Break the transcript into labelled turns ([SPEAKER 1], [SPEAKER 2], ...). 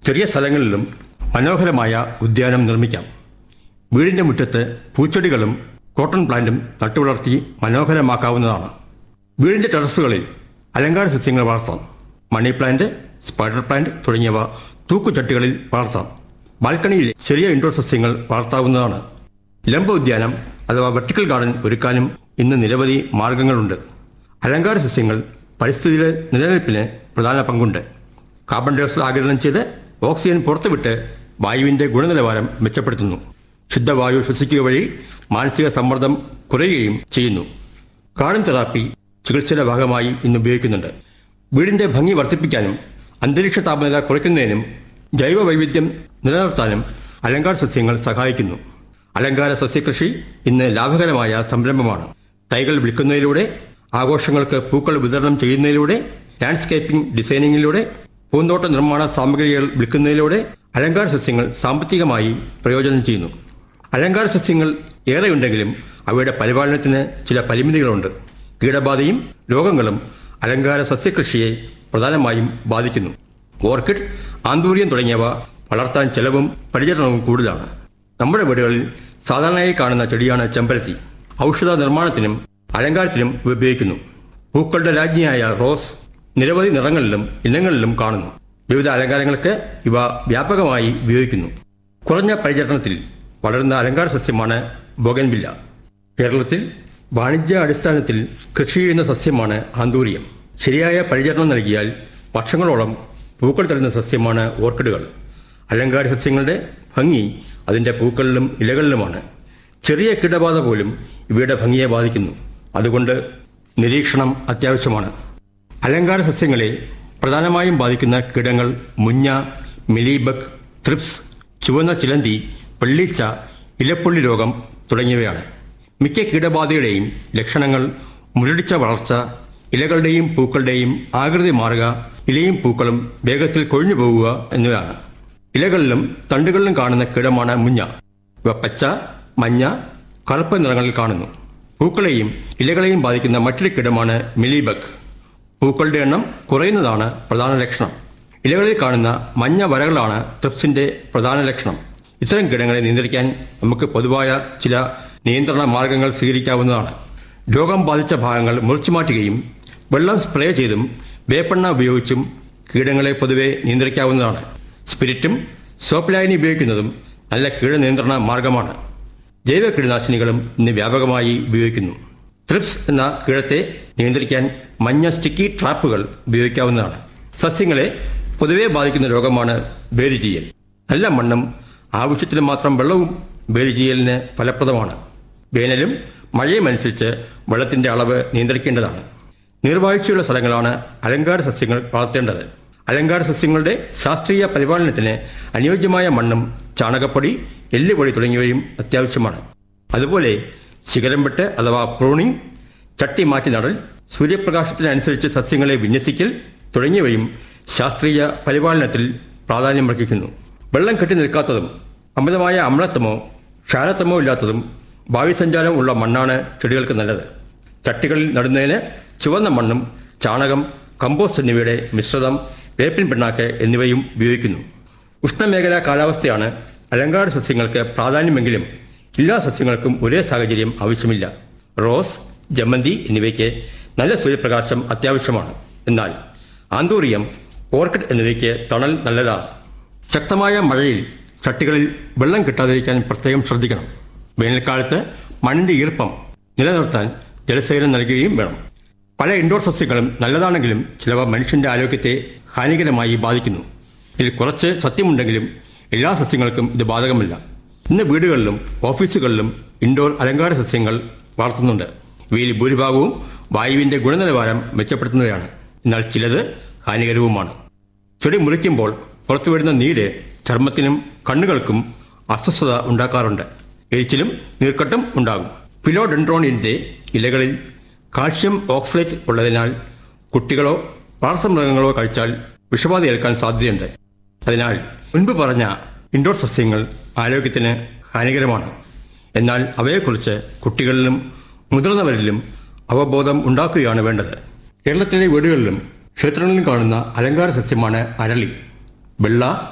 [SPEAKER 1] ചെറിയ സ്ഥലങ്ങളിലും മനോഹരമായ ഉദ്യാനം നിർമ്മിക്കാം വീടിന്റെ മുറ്റത്ത് പൂച്ചെടികളും കോട്ടൺ പ്ലാന്റും നട്ടുവളർത്തി മനോഹരമാക്കാവുന്നതാണ് വീടിന്റെ ടെറസുകളിൽ അലങ്കാര സസ്യങ്ങൾ വളർത്താം മണി പ്ലാന്റ് സ്പൈഡർ പ്ലാന്റ് തുടങ്ങിയവ തൂക്കുചട്ടികളിൽ വളർത്താം ബാൽക്കണിയിൽ ചെറിയ ഇൻഡോർ സസ്യങ്ങൾ വളർത്താവുന്നതാണ് ലംബ ഉദ്യാനം അഥവാ വെർട്ടിക്കൽ ഗാർഡൻ ഒരുക്കാനും ഇന്ന് നിരവധി മാർഗങ്ങളുണ്ട് അലങ്കാര സസ്യങ്ങൾ പരിസ്ഥിതിയിലെ നിലനിൽപ്പിന് പ്രധാന പങ്കുണ്ട് കാർബൺ ഡയോക്സൈഡ് ആഗിരണം ചെയ്ത് ഓക്സിജൻ പുറത്തുവിട്ട് വായുവിന്റെ ഗുണനിലവാരം മെച്ചപ്പെടുത്തുന്നു ശുദ്ധവായു ശ്വസിക്കുക വഴി മാനസിക സമ്മർദ്ദം കുറയുകയും ചെയ്യുന്നു ഗാർഡൻ തെറാപ്പി ചികിത്സയുടെ ഭാഗമായി ഇന്ന് ഉപയോഗിക്കുന്നുണ്ട് വീടിന്റെ ഭംഗി വർദ്ധിപ്പിക്കാനും അന്തരീക്ഷ താപനില കുറയ്ക്കുന്നതിനും ജൈവ വൈവിധ്യം നിലനിർത്താനും അലങ്കാര സസ്യങ്ങൾ സഹായിക്കുന്നു അലങ്കാര സസ്യകൃഷി ഇന്ന് ലാഭകരമായ സംരംഭമാണ് തൈകൾ വിൽക്കുന്നതിലൂടെ ആഘോഷങ്ങൾക്ക് പൂക്കൾ വിതരണം ചെയ്യുന്നതിലൂടെ ലാൻഡ്സ്കേപ്പിംഗ് ഡിസൈനിങ്ങിലൂടെ പൂന്തോട്ട നിർമ്മാണ സാമഗ്രികൾ വിൽക്കുന്നതിലൂടെ അലങ്കാര സസ്യങ്ങൾ സാമ്പത്തികമായി പ്രയോജനം ചെയ്യുന്നു അലങ്കാര സസ്യങ്ങൾ ഏറെയുണ്ടെങ്കിലും അവയുടെ പരിപാലനത്തിന് ചില പരിമിതികളുണ്ട് കീടബാധയും രോഗങ്ങളും അലങ്കാര സസ്യകൃഷിയെ പ്രധാനമായും ബാധിക്കുന്നു ഓർക്കിഡ് ആന്തൂര്യം തുടങ്ങിയവ വളർത്താൻ ചെലവും പരിചരണവും കൂടുതലാണ് നമ്മുടെ വീടുകളിൽ സാധാരണയായി കാണുന്ന ചെടിയാണ് ചെമ്പരത്തി ഔഷധ നിർമ്മാണത്തിനും അലങ്കാരത്തിനും ഇവ ഉപയോഗിക്കുന്നു പൂക്കളുടെ രാജ്ഞിയായ റോസ് നിരവധി നിറങ്ങളിലും ഇനങ്ങളിലും കാണുന്നു വിവിധ അലങ്കാരങ്ങൾക്ക് ഇവ വ്യാപകമായി ഉപയോഗിക്കുന്നു കുറഞ്ഞ പരിചരണത്തിൽ വളരുന്ന അലങ്കാര സസ്യമാണ് ബോഗൻവില്ല കേരളത്തിൽ വാണിജ്യ അടിസ്ഥാനത്തിൽ കൃഷി ചെയ്യുന്ന സസ്യമാണ് ആന്തൂര്യം ശരിയായ പരിചരണം നൽകിയാൽ വർഷങ്ങളോളം പൂക്കൾ തരുന്ന സസ്യമാണ് ഓർക്കിഡുകൾ അലങ്കാര സസ്യങ്ങളുടെ ഭംഗി അതിൻ്റെ പൂക്കളിലും ഇലകളിലുമാണ് ചെറിയ കീടബാധ പോലും ഇവയുടെ ഭംഗിയെ ബാധിക്കുന്നു അതുകൊണ്ട് നിരീക്ഷണം അത്യാവശ്യമാണ് അലങ്കാര സസ്യങ്ങളെ പ്രധാനമായും ബാധിക്കുന്ന കീടങ്ങൾ മുഞ്ഞ മിലീബഗ് ത്രിപ്സ് ചുവന്ന ചിലന്തി വെള്ളീച്ച ഇലപ്പുള്ളി രോഗം തുടങ്ങിയവയാണ് മിക്ക കീടബാധയുടെയും ലക്ഷണങ്ങൾ മുരടിച്ച വളർച്ച ഇലകളുടെയും പൂക്കളുടെയും ആകൃതി മാറുക ഇലയും പൂക്കളും വേഗത്തിൽ കൊഴിഞ്ഞു പോകുക എന്നിവയാണ് ഇലകളിലും തണ്ടുകളിലും കാണുന്ന കീടമാണ് മുഞ്ഞ ഇവ പച്ച മഞ്ഞ കറുപ്പ് നിറങ്ങളിൽ കാണുന്നു പൂക്കളെയും ഇലകളെയും ബാധിക്കുന്ന മറ്റൊരു കീടമാണ് മിലിബഗ് പൂക്കളുടെ എണ്ണം കുറയുന്നതാണ് പ്രധാന ലക്ഷണം ഇലകളിൽ കാണുന്ന മഞ്ഞ വരകളാണ് ട്രിപ്സിന്റെ പ്രധാന ലക്ഷണം ഇത്തരം കീടങ്ങളെ നിയന്ത്രിക്കാൻ നമുക്ക് പൊതുവായ ചില നിയന്ത്രണ മാർഗങ്ങൾ സ്വീകരിക്കാവുന്നതാണ് രോഗം ബാധിച്ച ഭാഗങ്ങൾ മുറിച്ചു മാറ്റുകയും വെള്ളം സ്പ്രേ ചെയ്തും വേപ്പെണ്ണ ഉപയോഗിച്ചും കീടങ്ങളെ പൊതുവെ നിയന്ത്രിക്കാവുന്നതാണ് സ്പിരിറ്റും സോപ്പ് ലായനി ഉപയോഗിക്കുന്നതും നല്ല കീട നിയന്ത്രണ മാർഗമാണ് ജൈവ കീടനാശിനികളും ഇന്ന് വ്യാപകമായി ഉപയോഗിക്കുന്നു ത്രിപ്സ് എന്ന കീടത്തെ നിയന്ത്രിക്കാൻ മഞ്ഞ സ്റ്റിക്കി ട്രാപ്പുകൾ ഉപയോഗിക്കാവുന്നതാണ് സസ്യങ്ങളെ പൊതുവെ ബാധിക്കുന്ന രോഗമാണ് വേരുചീയൽ നല്ല മണ്ണും ആവശ്യത്തിന് മാത്രം വെള്ളവും വേരുചീയലിന് ഫലപ്രദമാണ് വേനലും മഴയും അനുസരിച്ച് വെള്ളത്തിന്റെ അളവ് നിയന്ത്രിക്കേണ്ടതാണ് നീർവാഴ്ചയുള്ള സ്ഥലങ്ങളാണ് അലങ്കാര സസ്യങ്ങൾ വളർത്തേണ്ടത് അലങ്കാര സസ്യങ്ങളുടെ ശാസ്ത്രീയ പരിപാലനത്തിന് അനുയോജ്യമായ മണ്ണും ചാണകപ്പൊടി എല്ലുപൊടി തുടങ്ങിയവയും അത്യാവശ്യമാണ് അതുപോലെ ശിഖരം വെട്ട് അഥവാ പ്രൂണിംഗ് ചട്ടി മാറ്റി നടൽ സൂര്യപ്രകാശത്തിനനുസരിച്ച് സസ്യങ്ങളെ വിന്യസിക്കൽ തുടങ്ങിയവയും ശാസ്ത്രീയ പരിപാലനത്തിൽ പ്രാധാന്യമർഹിക്കുന്നു വെള്ളം കെട്ടി നിൽക്കാത്തതും അമിതമായ അമ്ലത്വമോ ക്ഷാരത്വമോ ഇല്ലാത്തതും വായുസഞ്ചാരം ഉള്ള മണ്ണാണ് ചെടികൾക്ക് നല്ലത് ചട്ടികളിൽ നടുന്നതിന് ചുവന്ന മണ്ണും ചാണകം കമ്പോസ്റ്റ് എന്നിവയുടെ മിശ്രിതം വേപ്പിൻ പിണ്ണാക്ക് എന്നിവയും ഉപയോഗിക്കുന്നു ഉഷ്ണമേഖലാ കാലാവസ്ഥയാണ് അലങ്കാര സസ്യങ്ങൾക്ക് പ്രാധാന്യമെങ്കിലും എല്ലാ സസ്യങ്ങൾക്കും ഒരേ സാഹചര്യം ആവശ്യമില്ല റോസ് ജമന്തി എന്നിവയ്ക്ക് നല്ല സൂര്യപ്രകാശം അത്യാവശ്യമാണ് എന്നാൽ ആന്തൂറിയം ഓർക്കിഡ് എന്നിവയ്ക്ക് തണൽ നല്ലതാണ് ശക്തമായ മഴയിൽ ചട്ടികളിൽ വെള്ളം കിട്ടാതിരിക്കാൻ പ്രത്യേകം ശ്രദ്ധിക്കണം വേനൽക്കാലത്ത് മണ്ണിന്റെ ഈർപ്പം നിലനിർത്താൻ ജലസേചനം നൽകുകയും വേണം പല ഇൻഡോർ സസ്യങ്ങളും നല്ലതാണെങ്കിലും ചിലവ മനുഷ്യന്റെ ആരോഗ്യത്തെ ഹാനികരമായി ബാധിക്കുന്നു ഇതിൽ കുറച്ച് സത്യമുണ്ടെങ്കിലും എല്ലാ സസ്യങ്ങൾക്കും ഇത് ബാധകമല്ല ഇന്ന് വീടുകളിലും ഓഫീസുകളിലും ഇൻഡോർ അലങ്കാര സസ്യങ്ങൾ വളർത്തുന്നുണ്ട് ഇവയിൽ ഭൂരിഭാഗവും വായുവിന്റെ ഗുണനിലവാരം മെച്ചപ്പെടുത്തുന്നവയാണ് എന്നാൽ ചിലത് ഹാനികരവുമാണ് ചെടി മുറിക്കുമ്പോൾ പുറത്തുവരുന്ന നീര് ചർമ്മത്തിനും കണ്ണുകൾക്കും അസ്വസ്ഥത ഉണ്ടാക്കാറുണ്ട് എരിച്ചിലും നീർക്കെട്ടും ഉണ്ടാകും ഫിലോഡെൻഡ്രോണിന്റെ ഇലകളിൽ കാൽഷ്യം ഓക്സലേറ്റ് ഉള്ളതിനാൽ കുട്ടികളോ വളർത്തുമൃഗങ്ങളോ കഴിച്ചാൽ വിഷബാധ ഏൽക്കാൻ സാധ്യതയുണ്ട് അതിനാൽ മുൻപ് പറഞ്ഞ ഇൻഡോർ സസ്യങ്ങൾ ആരോഗ്യത്തിന് ഹാനികരമാണ് എന്നാൽ അവയെക്കുറിച്ച് കുട്ടികളിലും മുതിർന്നവരിലും അവബോധം ഉണ്ടാക്കുകയാണ് വേണ്ടത് കേരളത്തിലെ വീടുകളിലും ക്ഷേത്രങ്ങളിലും കാണുന്ന അലങ്കാര സസ്യമാണ് അരളി വെള്ള